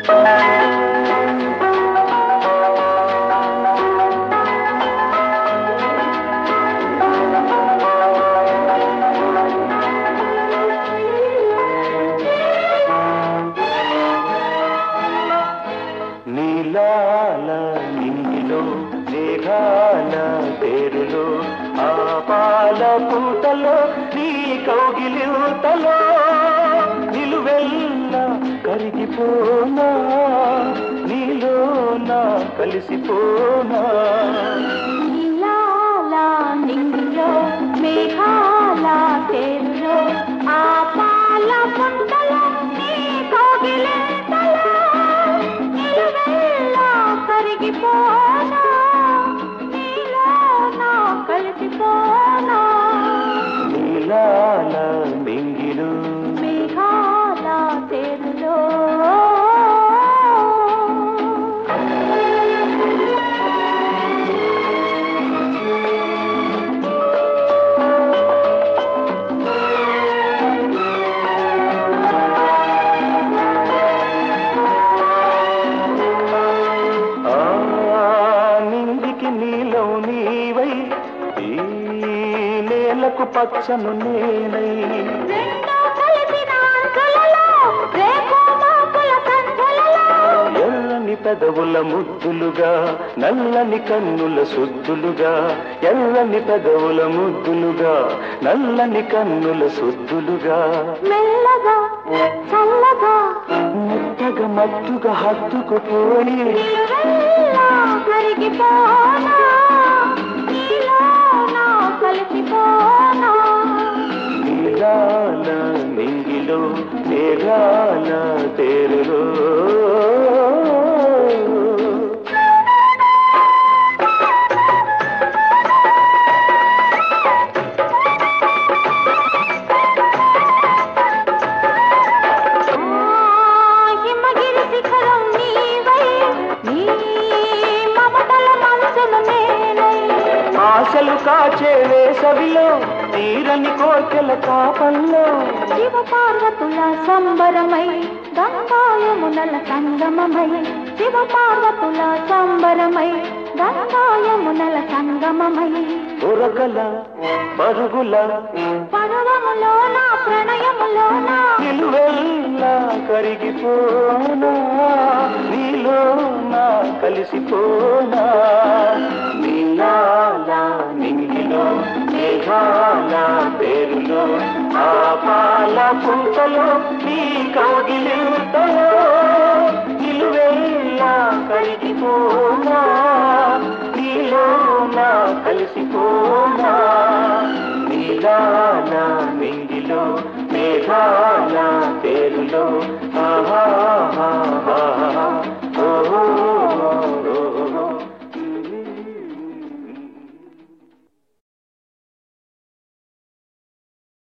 నీలాల నింగిలో మేఘాల పేరులో ఆ పాల పూటలో నీ కౌగిలితలో నిలువెల్ల కరిగిపోనా నీలోన కలిసిపోనా నీలాల నింగిలో మేఘాల తేరులో ఆ పాల పుంటలో నీ కోగిలింతలో నిలువెల్లా కరిగిపోనా నీలోన కలిసిపోనా నీలాల మింగిలు మేఘాల తేరులో ఆ నిందికి నీలం నీవై ఈ నేలకు పచ్చను నేనై రెండో కలిసిన అంచులలో రేపు మాపుల సంచులలో ఎర్రని పెదవుల ముద్దులుగా నల్లని కన్నుల సుద్దులుగా ఎర్రని పెదవుల ముద్దులుగా నల్లని కన్నుల సుద్దులుగా మెల్లగా చల్లగా మెత్తగా మత్తుగా హత్తుకుపోయి నిలువెల్లా కరిగిపోనా నీలోన కలిసిపోనా నీలాల మింగిలో మేఘాల తేరులో ఆ హిమగిరి శిఖరం నీవై నీ మమతల మనసును నేనై ఆశలు కాచే వేసవిలో తీరని కోర్కెల కాపల్లో శివ పార్వతుల సంబరమై గంగాయమునల సంగమమై శివ పార్వతుల సంబరమై గంగాయమునల సంగమమై దొరకల పరుగుల పర్వములో నా ప్రణయములో నా నిలువెల్లా కరిగిపోనా నీలో నా కలిసిపోనా నీలాల నింగిలో మేఘాల పేరులో ఆ పాల పుంతలో నీ కౌగిలింతలో నిలువెల్లా కరిగిపోనా నీలో నా కలిసిపోనా నీలాల మింగిలో మేఘాల పేరులో ఆహా